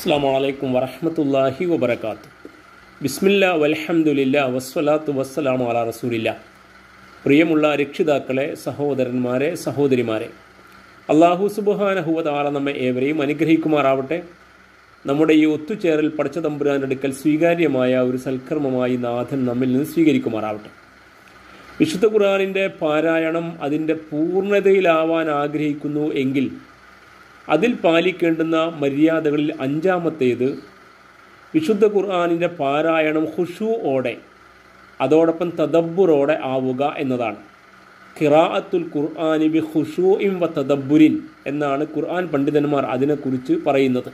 അസ്സാം വലൈക്കും വറഹമത്തല്ലാഹി വബർക്കാത്തു ബിസ്മില്ല വലഹമുല്ല വസ്വലാത്തു വസ്സലാമു അല റസൂലില്ല പ്രിയമുള്ള രക്ഷിതാക്കളെ സഹോദരന്മാരെ സഹോദരിമാരെ അള്ളാഹു സുബാനഹുവതാല നമ്മെ ഏവരെയും അനുഗ്രഹിക്കുമാറാവട്ടെ നമ്മുടെ ഈ ഒത്തുചേരൽ പടച്ച തമ്പുരാൻ്റെ അടുക്കൽ സ്വീകാര്യമായ ഒരു സൽക്കർമ്മമായി നാഥൻ നമ്മിൽ നിന്ന് സ്വീകരിക്കുമാറാവട്ടെ വിശുദ്ധ ഖുർആാനിൻ്റെ പാരായണം അതിൻ്റെ പൂർണ്ണതയിലാവാൻ ആഗ്രഹിക്കുന്നു എങ്കിൽ അതിൽ പാലിക്കേണ്ടുന്ന മര്യാദകളിൽ അഞ്ചാമത്തേത് വിശുദ്ധ ഖുർആാനിൻ്റെ പാരായണം ഖുഷു ഓടെ അതോടൊപ്പം തദബ്ബുറോടെ ആവുക എന്നതാണ് ഖിറാഅത്തുൽ ഖുർആാനി ബി ഖുഷു ഇം വ തദബ്ബുരിൻ എന്നാണ് ഖുർആൻ പണ്ഡിതന്മാർ അതിനെക്കുറിച്ച് പറയുന്നത്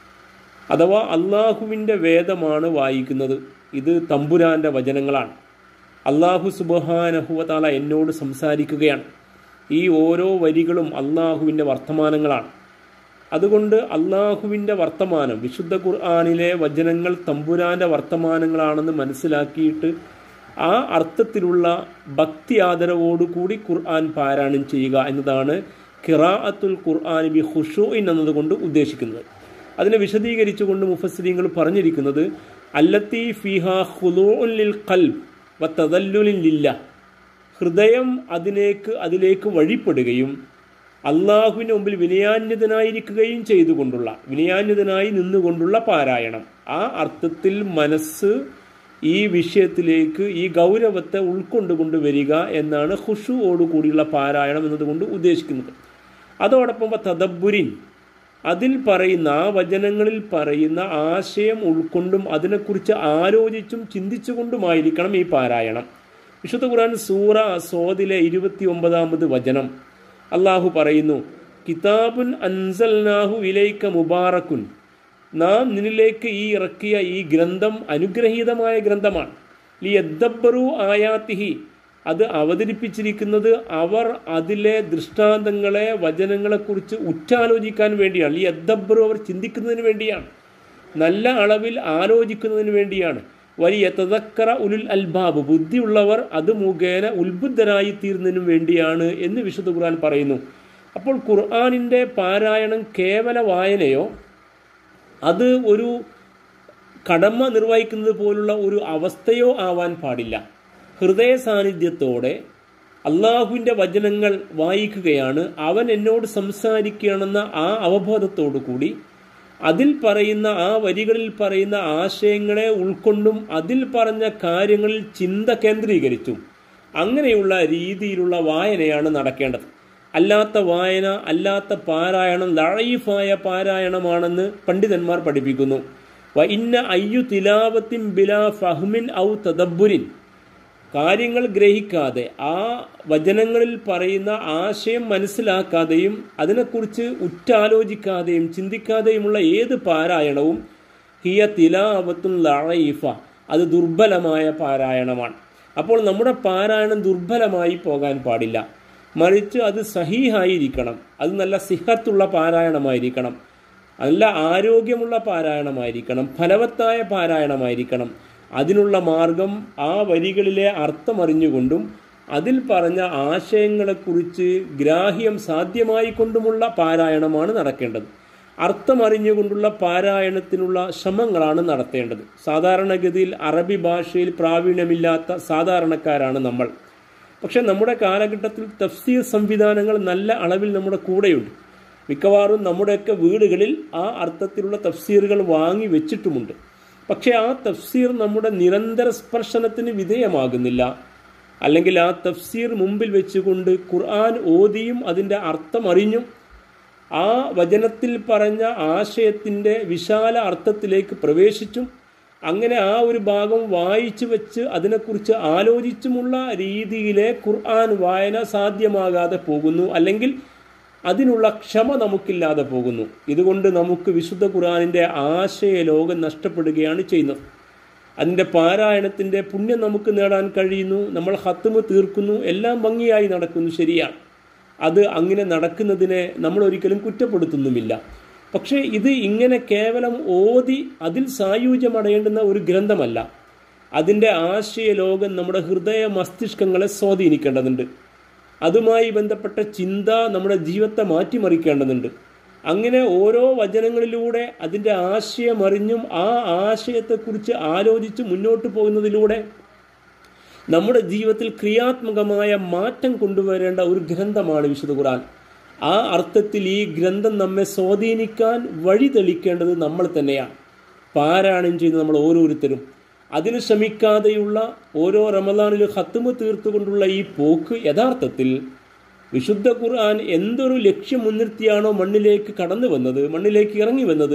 അഥവാ അള്ളാഹുവിൻ്റെ വേദമാണ് വായിക്കുന്നത് ഇത് തമ്പുരാൻ്റെ വചനങ്ങളാണ് അള്ളാഹു സുബഹാനഹുവതാല എന്നോട് സംസാരിക്കുകയാണ് ഈ ഓരോ വരികളും അള്ളാഹുവിൻ്റെ വർത്തമാനങ്ങളാണ് അതുകൊണ്ട് അള്ളാഹുവിൻ്റെ വർത്തമാനം വിശുദ്ധ ഖുർആാനിലെ വചനങ്ങൾ തമ്പുരാൻ്റെ വർത്തമാനങ്ങളാണെന്ന് മനസ്സിലാക്കിയിട്ട് ആ അർത്ഥത്തിലുള്ള ഭക്തി ആദരവോടുകൂടി ഖുർആൻ പാരായണം ചെയ്യുക എന്നതാണ് ഖിറാഅത്തുൽ ഖുർആൻ ബി ഹുഷൂഇൻ എന്നതുകൊണ്ട് ഉദ്ദേശിക്കുന്നത് അതിനെ വിശദീകരിച്ചുകൊണ്ട് മുഫസ്സിരിങ്ങൾ പറഞ്ഞിരിക്കുന്നത് അല്ലത്തി ഫിഹ ഹുലൂഉൻ ലിൽ ഖൽബ് വ തദല്ലുലിൻ ലില്ല ഹൃദയം അതിലേക്ക് അതിലേക്ക് വഴിപ്പെടുകയും അള്ളാഹുവിൻ്റെ മുമ്പിൽ വിനയാന്യതനായിരിക്കുകയും ചെയ്തുകൊണ്ടുള്ള വിനയാന്യതനായി നിന്നുകൊണ്ടുള്ള പാരായണം ആ അർത്ഥത്തിൽ മനസ്സ് ഈ വിഷയത്തിലേക്ക് ഈ ഗൗരവത്തെ ഉൾക്കൊണ്ടുകൊണ്ട് വരിക എന്നാണ് ഹുഷുവോടുകൂടിയുള്ള പാരായണം എന്നതുകൊണ്ട് ഉദ്ദേശിക്കുന്നത് അതോടൊപ്പം തദബുരിൻ അതിൽ പറയുന്ന ആ വചനങ്ങളിൽ പറയുന്ന ആശയം ഉൾക്കൊണ്ടും അതിനെക്കുറിച്ച് ആലോചിച്ചും ചിന്തിച്ചുകൊണ്ടുമായിരിക്കണം ഈ പാരായണം വിശുദ്ധ ഖുർആൻ സൂറ സോദിലെ ഇരുപത്തി ഒമ്പതാമത് വചനം അള്ളാഹു പറയുന്നു കിതാബുൻ അൻസൽനാഹു ഇലൈക്ക മുബാറക്കുൻ നാം നിന്നിലേക്ക് ഈ ഇറക്കിയ ഈ ഗ്രന്ഥം അനുഗ്രഹീതമായ ഗ്രന്ഥമാണ് ലി എദ്ദബ്ബറു ആയാത്തിഹി അത് അവതരിപ്പിച്ചിരിക്കുന്നത് അവർ അതിലെ ദൃഷ്ടാന്തങ്ങളെ വചനങ്ങളെക്കുറിച്ച് ഉറ്റാലോചിക്കാൻ വേണ്ടിയാണ് ഈ എദ്ദബ്ബറു അവർ ചിന്തിക്കുന്നതിന് വേണ്ടിയാണ് നല്ല അളവിൽ ആലോചിക്കുന്നതിന് വേണ്ടിയാണ് വലിയ തതക്കറ ഉലുൽ അൽബാബ് ബുദ്ധിയുള്ളവർ അത് മുഖേന ഉത്ബുദ്ധരായി തീരുന്നതിനും വേണ്ടിയാണ് എന്ന് വിശുദ്ധ ഖുർആൻ പറയുന്നു അപ്പോൾ ഖുർആാനിൻ്റെ പാരായണം കേവല വായനയോ അത് ഒരു കടമ നിർവഹിക്കുന്നത് പോലുള്ള ഒരു അവസ്ഥയോ ആവാൻ പാടില്ല ഹൃദയ സാന്നിധ്യത്തോടെ അള്ളാഹുവിൻ്റെ വചനങ്ങൾ വായിക്കുകയാണ് അവൻ എന്നോട് സംസാരിക്കുകയാണെന്ന ആ അവബോധത്തോടു കൂടി അതിൽ പറയുന്ന ആ വരികളിൽ പറയുന്ന ആശയങ്ങളെ ഉൾക്കൊണ്ടും അതിൽ പറഞ്ഞ കാര്യങ്ങളിൽ ചിന്ത കേന്ദ്രീകരിച്ചും അങ്ങനെയുള്ള രീതിയിലുള്ള വായനയാണ് നടക്കേണ്ടത് അല്ലാത്ത വായന അല്ലാത്ത പാരായണം ലഴീഫായ പാരായണമാണെന്ന് പണ്ഡിതന്മാർ പഠിപ്പിക്കുന്നു വ ഇന്ന അയ്യു തിലാവത്തിൻ ബിലാ ഫഹ്മിൻ ഔ തദബുരിൻ കാര്യങ്ങൾ ഗ്രഹിക്കാതെ ആ വചനങ്ങളിൽ പറയുന്ന ആശയം മനസ്സിലാക്കാതെയും അതിനെക്കുറിച്ച് ഉറ്റാലോചിക്കാതെയും ചിന്തിക്കാതെയുമുള്ള ഏത് പാരായണവും ഹിയ തിലാവത്തും ലഴയിഫ അത് ദുർബലമായ പാരായണമാണ് അപ്പോൾ നമ്മുടെ പാരായണം ദുർബലമായി പോകാൻ പാടില്ല മറിച്ച് അത് സഹീഹായിരിക്കണം അത് നല്ല സിഹത്തുള്ള പാരായണമായിരിക്കണം നല്ല ആരോഗ്യമുള്ള പാരായണമായിരിക്കണം ഫലവത്തായ പാരായണമായിരിക്കണം അതിനുള്ള മാർഗം ആ വരികളിലെ അർത്ഥമറിഞ്ഞുകൊണ്ടും അതിൽ പറഞ്ഞ ആശയങ്ങളെക്കുറിച്ച് ഗ്രാഹ്യം സാധ്യമായി കൊണ്ടുമുള്ള പാരായണമാണ് നടക്കേണ്ടത് അർത്ഥമറിഞ്ഞുകൊണ്ടുള്ള പാരായണത്തിനുള്ള ശ്രമങ്ങളാണ് നടത്തേണ്ടത് സാധാരണഗതിയിൽ അറബി ഭാഷയിൽ പ്രാവീണ്യമില്ലാത്ത സാധാരണക്കാരാണ് നമ്മൾ പക്ഷെ നമ്മുടെ കാലഘട്ടത്തിൽ തഫ്സീർ സംവിധാനങ്ങൾ നല്ല അളവിൽ നമ്മുടെ കൂടെയുണ്ട് മിക്കവാറും നമ്മുടെയൊക്കെ വീടുകളിൽ ആ അർത്ഥത്തിലുള്ള തഫ്സീറുകൾ വാങ്ങി വെച്ചിട്ടുമുണ്ട് പക്ഷേ ആ തഫ്സീർ നമ്മുടെ നിരന്തര സ്പർശനത്തിന് വിധേയമാകുന്നില്ല അല്ലെങ്കിൽ ആ തഫ്സീർ മുമ്പിൽ വെച്ചുകൊണ്ട് ഖുർആൻ ഓതിയും അതിൻ്റെ അർത്ഥം അറിഞ്ഞും ആ വചനത്തിൽ പറഞ്ഞ ആശയത്തിൻ്റെ വിശാല അർത്ഥത്തിലേക്ക് പ്രവേശിച്ചും അങ്ങനെ ആ ഒരു ഭാഗം വായിച്ചു വെച്ച് അതിനെക്കുറിച്ച് ആലോചിച്ചുമുള്ള രീതിയിലെ ഖുർആൻ വായന സാധ്യമാകാതെ പോകുന്നു അല്ലെങ്കിൽ അതിനുള്ള ക്ഷമ നമുക്കില്ലാതെ പോകുന്നു ഇതുകൊണ്ട് നമുക്ക് വിശുദ്ധ ഖുർആാനിൻ്റെ ആശയ ലോകം നഷ്ടപ്പെടുകയാണ് ചെയ്യുന്നത് അതിൻ്റെ പാരായണത്തിൻ്റെ പുണ്യം നമുക്ക് നേടാൻ കഴിയുന്നു നമ്മൾ ഹത്തുമ് തീർക്കുന്നു എല്ലാം ഭംഗിയായി നടക്കുന്നു ശരിയാണ് അത് അങ്ങനെ നടക്കുന്നതിനെ നമ്മൾ ഒരിക്കലും കുറ്റപ്പെടുത്തുന്നുമില്ല പക്ഷേ ഇത് ഇങ്ങനെ കേവലം ഓതി അതിൽ സായുജ്യമടയേണ്ടുന്ന ഒരു ഗ്രന്ഥമല്ല അതിൻ്റെ ആശയ ലോകം നമ്മുടെ ഹൃദയ മസ്തിഷ്കങ്ങളെ സ്വാധീനിക്കേണ്ടതുണ്ട് അതുമായി ബന്ധപ്പെട്ട ചിന്ത നമ്മുടെ ജീവിതത്തെ മാറ്റിമറിക്കേണ്ടതുണ്ട് അങ്ങനെ ഓരോ വചനങ്ങളിലൂടെ അതിൻ്റെ ആശയമറിഞ്ഞും ആ ആശയത്തെക്കുറിച്ച് ആലോചിച്ച് മുന്നോട്ട് പോകുന്നതിലൂടെ നമ്മുടെ ജീവിതത്തിൽ ക്രിയാത്മകമായ മാറ്റം കൊണ്ടുവരേണ്ട ഒരു ഗ്രന്ഥമാണ് വിശുദ്ധ ഖുർആൻ ആ അർത്ഥത്തിൽ ഈ ഗ്രന്ഥം നമ്മെ സ്വാധീനിക്കാൻ വഴി തെളിക്കേണ്ടത് നമ്മൾ തന്നെയാണ് പാരായണം ചെയ്യുന്ന നമ്മൾ ഓരോരുത്തരും അതിന് ശ്രമിക്കാതെയുള്ള ഓരോ റമദാനിലും ഹത്തുമ തീർത്തുകൊണ്ടുള്ള ഈ പോക്ക് യഥാർത്ഥത്തിൽ വിശുദ്ധ ഖുർആൻ എന്തൊരു ലക്ഷ്യം മുൻനിർത്തിയാണോ മണ്ണിലേക്ക് കടന്നു വന്നത് മണ്ണിലേക്ക് ഇറങ്ങി വന്നത്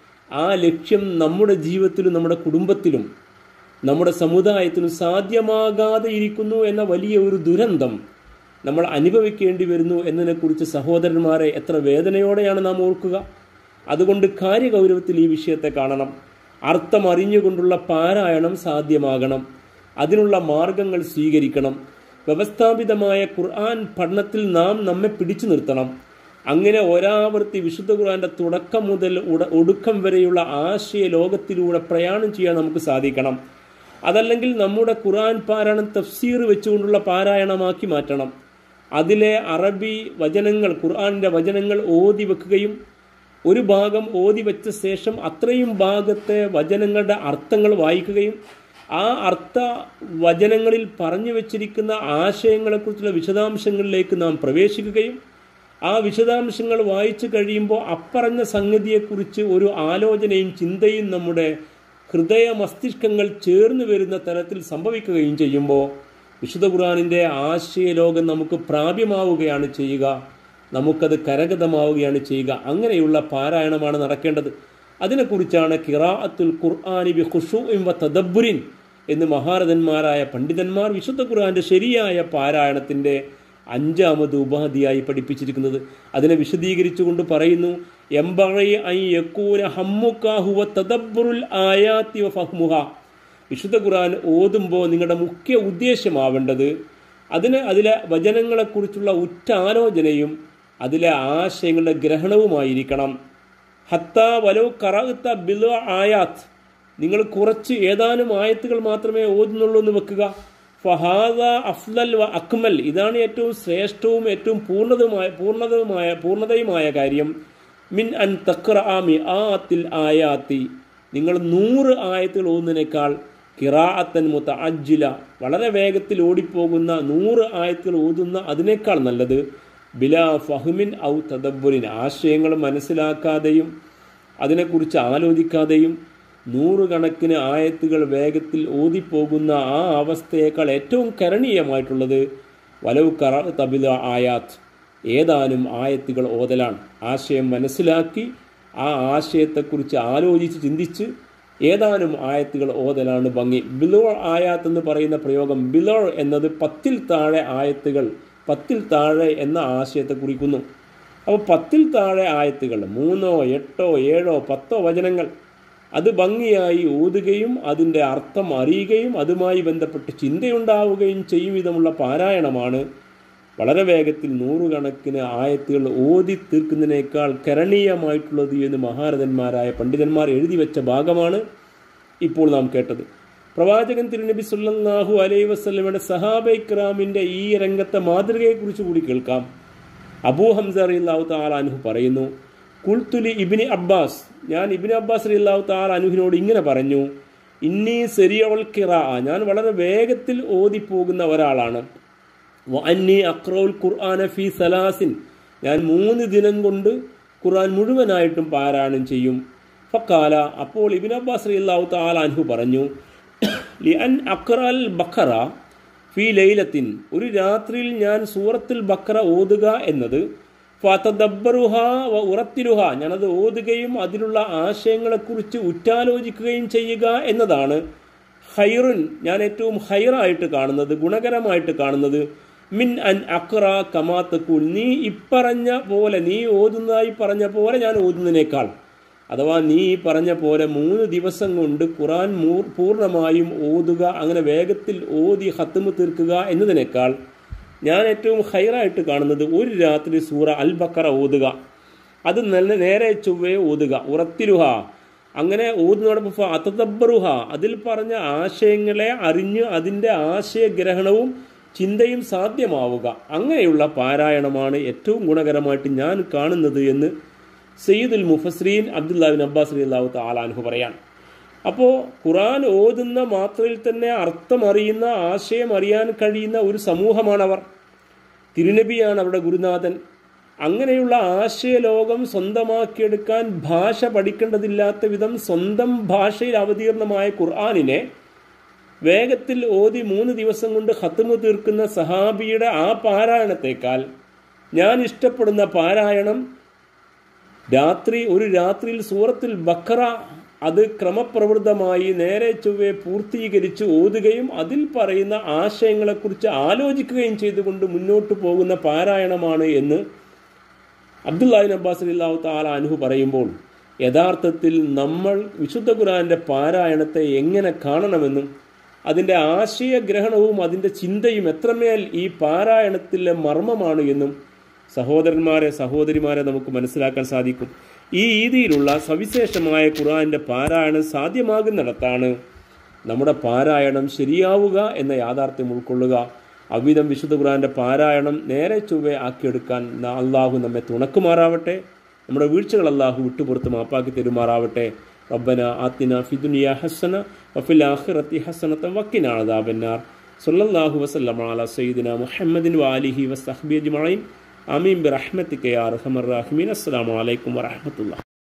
ആ ലക്ഷ്യം നമ്മുടെ ജീവിതത്തിലും നമ്മുടെ കുടുംബത്തിലും നമ്മുടെ സമുദായത്തിനും സാധ്യമാകാതെ ഇരിക്കുന്നു എന്ന വലിയ ഒരു ദുരന്തം നമ്മൾ അനുഭവിക്കേണ്ടി വരുന്നു എന്നതിനെക്കുറിച്ച് സഹോദരന്മാരെ എത്ര വേദനയോടെയാണ് നാം ഓർക്കുക അതുകൊണ്ട് കാര്യഗൗരവത്തിൽ ഈ വിഷയത്തെ കാണണം അർത്ഥം അറിഞ്ഞുകൊണ്ടുള്ള പാരായണം സാധ്യമാകണം അതിനുള്ള മാർഗങ്ങൾ സ്വീകരിക്കണം വ്യവസ്ഥാപിതമായ ഖുർആൻ പഠനത്തിൽ നാം നമ്മെ പിടിച്ചു നിർത്തണം അങ്ങനെ ഒരാവർത്തി വിശുദ്ധ ഖുർആന്റെ തുടക്കം മുതൽ ഉട ഒടുക്കം വരെയുള്ള ആശയ ലോകത്തിലൂടെ പ്രയാണം ചെയ്യാൻ നമുക്ക് സാധിക്കണം അതല്ലെങ്കിൽ നമ്മുടെ ഖുർആൻ പാരായണം തഫ്സീർ വെച്ചുകൊണ്ടുള്ള പാരായണമാക്കി മാറ്റണം അതിലെ അറബി വചനങ്ങൾ ഖുർആാനിൻ്റെ വചനങ്ങൾ ഓതി വെക്കുകയും ഒരു ഭാഗം ഓതി വെച്ച ശേഷം അത്രയും ഭാഗത്തെ വചനങ്ങളുടെ അർത്ഥങ്ങൾ വായിക്കുകയും ആ അർത്ഥ വചനങ്ങളിൽ പറഞ്ഞു വച്ചിരിക്കുന്ന ആശയങ്ങളെക്കുറിച്ചുള്ള വിശദാംശങ്ങളിലേക്ക് നാം പ്രവേശിക്കുകയും ആ വിശദാംശങ്ങൾ വായിച്ചു കഴിയുമ്പോൾ അപ്പറഞ്ഞ സംഗതിയെക്കുറിച്ച് ഒരു ആലോചനയും ചിന്തയും നമ്മുടെ ഹൃദയ മസ്തിഷ്കങ്ങൾ ചേർന്ന് വരുന്ന തരത്തിൽ സംഭവിക്കുകയും ചെയ്യുമ്പോൾ വിശുദ്ധ ഖുർആാനിൻ്റെ ആശയലോകം നമുക്ക് പ്രാപ്യമാവുകയാണ് ചെയ്യുക നമുക്കത് കരഗതമാവുകയാണ് ചെയ്യുക അങ്ങനെയുള്ള പാരായണമാണ് നടക്കേണ്ടത് അതിനെക്കുറിച്ചാണ് കിറാഅത്തുൽ ഖുർആാനി ബി ഖുഷൂഇൻ വ തദബ്ബുരിൻ എന്ന് മഹാരഥന്മാരായ പണ്ഡിതന്മാർ വിശുദ്ധ ഖുർആന്റെ ശരിയായ പാരായണത്തിൻ്റെ അഞ്ചാമത് ഉപാധിയായി പഠിപ്പിച്ചിരിക്കുന്നത് അതിനെ വിശദീകരിച്ചുകൊണ്ട് പറയുന്നു എംബഴി ഐ യക്കൂന ഹമ്മുക്കാഹുവ തദബ്ബുറുൽ ആയാത്തി വ ഫഹ്മുഹ വിശുദ്ധ ഖുർആൻ ഓതുമ്പോൾ നിങ്ങളുടെ മുഖ്യ ഉദ്ദേശ്യമാവേണ്ടത് അതിന് അതിലെ വചനങ്ങളെക്കുറിച്ചുള്ള ഉറ്റ ആലോചനയും അതിലെ ആശയങ്ങളുടെ ഗ്രഹണവുമായിരിക്കണം ഹത്ത വലോ കറത്ത ബില ആയാത്ത് നിങ്ങൾ കുറച്ച് ഏതാനും ആയത്തുകൾ മാത്രമേ ഓതുന്നുള്ളൂ എന്ന് വെക്കുക ഫഹാദ അഫ്ലൽ വ അക്മൽ ഇതാണ് ഏറ്റവും ശ്രേഷ്ഠവും ഏറ്റവും പൂർണ്ണതമായ പൂർണ്ണതയുമായ പൂർണ്ണതയുമായ കാര്യം മിൻ അൻ തക്ര ആമി ആത്തിൽ ആയാത്തി നിങ്ങൾ നൂറ് ആയത്തുകൾ ഓതുന്നതിനേക്കാൾ കിറാഅത്തൻ മുത്ത അജ്ജില വളരെ വേഗത്തിൽ ഓടിപ്പോകുന്ന നൂറ് ആയത്തുകൾ ഓതുന്ന അതിനേക്കാൾ നല്ലത് ബിലാ ഫഹ്മിൻ ഔ തദബ്ബുരിൻ ആശയങ്ങൾ മനസ്സിലാക്കാതെയും അതിനെക്കുറിച്ച് ആലോചിക്കാതെയും നൂറുകണക്കിന് ആയത്തുകൾ വേഗത്തിൽ ഓതിപ്പോകുന്ന ആ അവസ്ഥയേക്കാൾ ഏറ്റവും കരണീയമായിട്ടുള്ളത് വലവ് കറ തബില ആയാത്ത് ഏതാനും ആയത്തുകൾ ഓതലാണ് ആശയം മനസ്സിലാക്കി ആ ആശയത്തെക്കുറിച്ച് ആലോചിച്ച് ചിന്തിച്ച് ഏതാനും ആയത്തുകൾ ഓതലാണ് ഭംഗി ബിലോർ ആയാത്ത് എന്ന് പറയുന്ന പ്രയോഗം ബിലോർ എന്നത് പത്തിൽ താഴെ ആയത്തുകൾ പത്തിൽ താഴെ എന്ന ആശയത്തെ കുറിക്കുന്നു അപ്പോൾ പത്തിൽ താഴെ ആയത്തുകൾ മൂന്നോ എട്ടോ ഏഴോ പത്തോ വചനങ്ങൾ അത് ഭംഗിയായി ഓതുകയും അതിൻ്റെ അർത്ഥം അറിയുകയും അതുമായി ബന്ധപ്പെട്ട് ചിന്തയുണ്ടാവുകയും ചെയ്യും വിധമുള്ള പാരായണമാണ് വളരെ വേഗത്തിൽ നൂറുകണക്കിന് ആയത്തുകൾ ഓതി തീർക്കുന്നതിനേക്കാൾ കരണീയമായിട്ടുള്ളത് എന്ന് മഹാരഥന്മാരായ പണ്ഡിതന്മാർ എഴുതി വെച്ച ഭാഗമാണ് ഇപ്പോൾ നാം കേട്ടത് പ്രവാചകൻ തിരുനബി സുല്ലാഹു അലൈ വസ്ലമയുടെ സഹാബൈക്രാമിൻ്റെ ഈ രംഗത്തെ മാതൃകയെക്കുറിച്ച് കൂടി കേൾക്കാം അബൂ ഹംസ അലിള്ളാഹു താലാനുഹു പറയുന്നു കുൽത്തുലി ഇബിനി അബ്ബാസ് ഞാൻ ഇബിന് അബ്ബാസ് അലിള്ളാഹു താലാനുഹിനോട് ഇങ്ങനെ പറഞ്ഞു ഇന്നി സെരിയവൾ കിറ ഞാൻ വളരെ വേഗത്തിൽ ഓതിപ്പോകുന്ന ഒരാളാണ് അന്നി അക്രൗൽ ഖുർആന ഫി സലാസിൻ ഞാൻ മൂന്ന് ദിനം കൊണ്ട് ഖുർആൻ മുഴുവനായിട്ടും പാരായണം ചെയ്യും ഫക്കാല അപ്പോൾ ഇബിൻ അബ്ബാസ് അലിള്ളാഹു താലാൻഹു പറഞ്ഞു ലി അൻ അക്രൽ ബക്കറ ഫി ലൈലത്തിൻ ഒരു രാത്രിയിൽ ഞാൻ സൂറത്തുൽ ബക്കറ ഓതുക എന്നത് ഫതദബ്ബറുഹ വ ഉറത്തിരുഹ ഞാനത് ഓതുകയും അതിലുള്ള ആശയങ്ങളെക്കുറിച്ച് ഉറ്റാലോചിക്കുകയും ചെയ്യുക എന്നതാണ് ഹൈറുൻ ഞാൻ ഏറ്റവും ഹൈറായിട്ട് കാണുന്നത് ഗുണകരമായിട്ട് കാണുന്നത് മിൻ അൻ അക്ര കമാത്തക്കൂൽ നീ ഇപ്പറഞ്ഞ പോലെ നീ ഓതുന്നതായി പറഞ്ഞ പോലെ ഞാൻ ഓതുന്നതിനേക്കാൾ അഥവാ നീ പറഞ്ഞ പോലെ മൂന്ന് ദിവസം കൊണ്ട് ഖുറാൻ പൂർണ്ണമായും ഓതുക അങ്ങനെ വേഗത്തിൽ ഓതി ഹത്തുമ് തീർക്കുക എന്നതിനേക്കാൾ ഞാൻ ഏറ്റവും ഹൈറായിട്ട് കാണുന്നത് ഒരു രാത്രി സൂറ അൽ ബക്കറ ഓതുക അത് നല്ല നേരെ ചൊവ്വേ ഓതുക ഉറത്തിരുഹ അങ്ങനെ ഓതുന്നതോടൊപ്പം അതദബ്ബറുഹ അതിൽ പറഞ്ഞ ആശയങ്ങളെ അറിഞ്ഞ് അതിൻ്റെ ആശയഗ്രഹണവും ചിന്തയും സാധ്യമാവുക അങ്ങനെയുള്ള പാരായണമാണ് ഏറ്റവും ഗുണകരമായിട്ട് ഞാൻ കാണുന്നത് എന്ന് സയ്യിദുൽ മുഫസ്രീൻ അബ്ദുല്ലാബിൻ അബ്ബാസ് അലി അള്ളാഹു താലാൻഹു പറയാണ് അപ്പോൾ ഖുറാൻ ഓതുന്ന മാത്രയിൽ തന്നെ അർത്ഥം അറിയുന്ന ആശയം അറിയാൻ കഴിയുന്ന ഒരു സമൂഹമാണവർ തിരുനബിയാണ് അവരുടെ ഗുരുനാഥൻ അങ്ങനെയുള്ള ആശയലോകം സ്വന്തമാക്കിയെടുക്കാൻ ഭാഷ പഠിക്കേണ്ടതില്ലാത്ത വിധം സ്വന്തം ഭാഷയിൽ അവതീർണമായ ഖുർആാനിനെ വേഗത്തിൽ ഓതി മൂന്ന് ദിവസം കൊണ്ട് ഹത്തുമു തീർക്കുന്ന സഹാബിയുടെ ആ പാരായണത്തേക്കാൾ ഞാൻ ഇഷ്ടപ്പെടുന്ന പാരായണം രാത്രി ഒരു രാത്രിയിൽ സൂറത്തിൽ ബക്കറ അത് ക്രമപ്രവൃത്തമായി നേരെ ചൊവ്വെ പൂർത്തീകരിച്ച് ഓതുകയും അതിൽ പറയുന്ന ആശയങ്ങളെക്കുറിച്ച് ആലോചിക്കുകയും ചെയ്തുകൊണ്ട് മുന്നോട്ട് പോകുന്ന പാരായണമാണ് എന്ന് അബ്ദുല്ലാഹിൻ അബ്ബാസ് അല്ലാഹു താല അനുഹു പറയുമ്പോൾ യഥാർത്ഥത്തിൽ നമ്മൾ വിശുദ്ധ ഖുറാന്റെ പാരായണത്തെ എങ്ങനെ കാണണമെന്നും അതിൻ്റെ ആശയഗ്രഹണവും അതിൻ്റെ ചിന്തയും എത്രമേൽ ഈ പാരായണത്തിലെ മർമ്മമാണ് എന്നും സഹോദരന്മാരെ സഹോദരിമാരെ നമുക്ക് മനസ്സിലാക്കാൻ സാധിക്കും ഈ രീതിയിലുള്ള സവിശേഷമായ ഖുറാന്റെ പാരായണം സാധ്യമാകുന്നിടത്താണ് നമ്മുടെ പാരായണം ശരിയാവുക എന്ന യാഥാർത്ഥ്യം ഉൾക്കൊള്ളുക അവിധം വിശുദ്ധ ഖുറാന്റെ പാരായണം നേരെ ചൊവ്വെ ആക്കിയെടുക്കാൻ അള്ളാഹു നമ്മെ തുണക്കുമാറാവട്ടെ നമ്മുടെ വീഴ്ചകൾ അള്ളാഹു വിട്ടുപുറത്ത് മാപ്പാക്കി തരുമാറാവട്ടെ റബ്ബന ആത്തിന ഫിദുനിയ ഹസന വഫിൽ ആഖിറത്തി ഹസനത വക്കിന അദാബന്നാർ സല്ലല്ലാഹു വസല്ലം അല സയ്യിദിന മുഹമ്മദിൻ വാലിഹി വസഹബി അജ്മഈൻ ആമീൻ ബിറഹ്മതിക യാ അർഹമർ റഹീമീൻ അസ്സലാമു അലൈക്കും വറഹ്മത്തുള്ളാഹി